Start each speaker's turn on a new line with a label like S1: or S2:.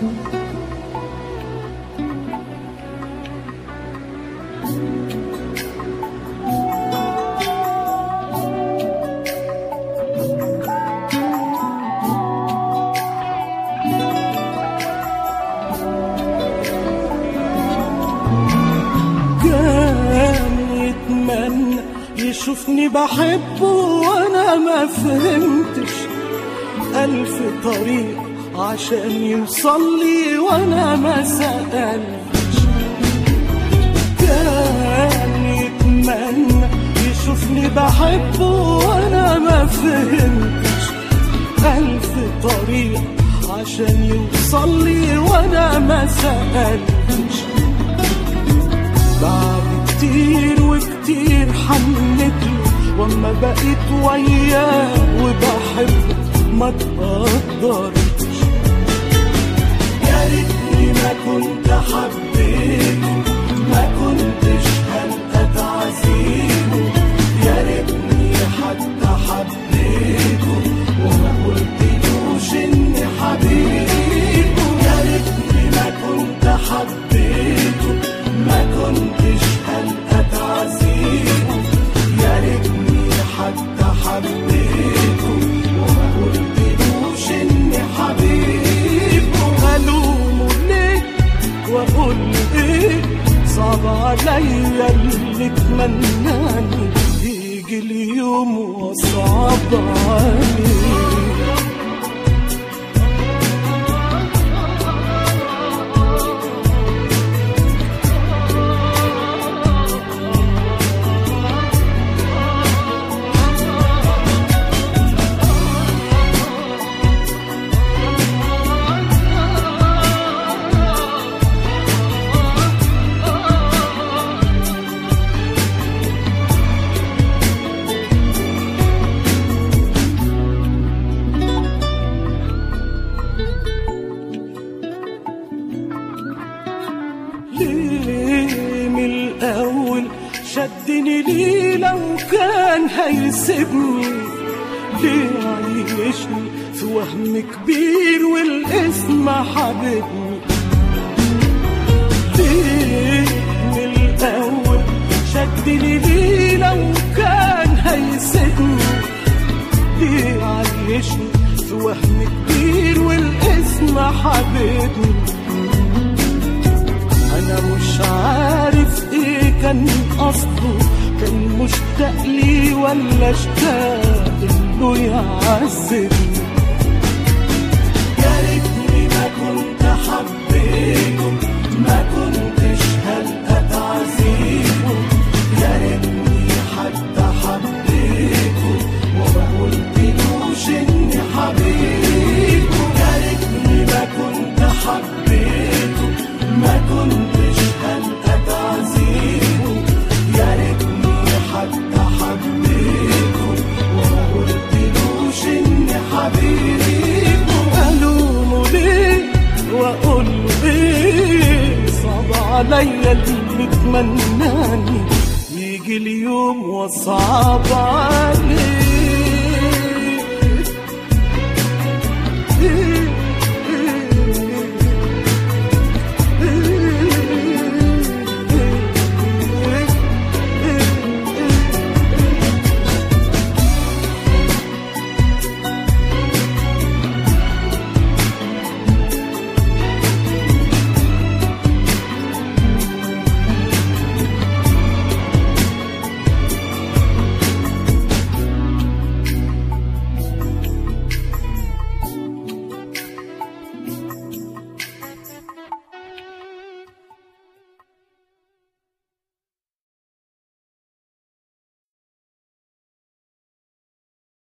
S1: كان يتمنى يشوفني بحبه وانا ما فهمتش ألف طريق عشان يوصل لي وانا ما سألتش كان يتمنى يشوفني بحبه وانا ما فهمتش ألف طريق عشان يوصل لي وانا ما سألتش بعد كتير وكتير حنتله واما بقيت وياه وبحبه ما تقدرش يا ريتني ما كنت حبيته ما كنتش هلقى تعذيبه يا ريتني حتى حبيته وما قلتلوش اني حبيبه يا ريتني ما كنت حبيته ما كنتش هلقى تعذيبه يا ريتني حتى حبيته وما قلتلوش اني حبيبه الومه ليه واقول له ايه صعب عليا اللي اتمناني يجي اليوم وصعب عليه ليه من الأول شدني ليه لو كان هيسيبني ليه عيشني في وهم كبير والاسم حبيبني ليه من الأول شدني ليه لو كان هيسيبني ليه عيشني في وهم كبير والاسم حبيبني انا مش عارف ايه كان قصده كان مشتاق لي ولا اشتاق انه يعذبني يا ريتني ما كنت حبيته ما كنتش هلقى تعذيبه يا ريتني حتى حبيته وما قلتلوش اني حبيبه يا ريتني ما كنت حبيته ما كنتش هلقى تعذيبه يا ريتني حتى حبيته وما قلتلوش اني حبيبه الومه ليه واقول له ايه صعب عليا اللي اتمناني يجي اليوم وصعب عليه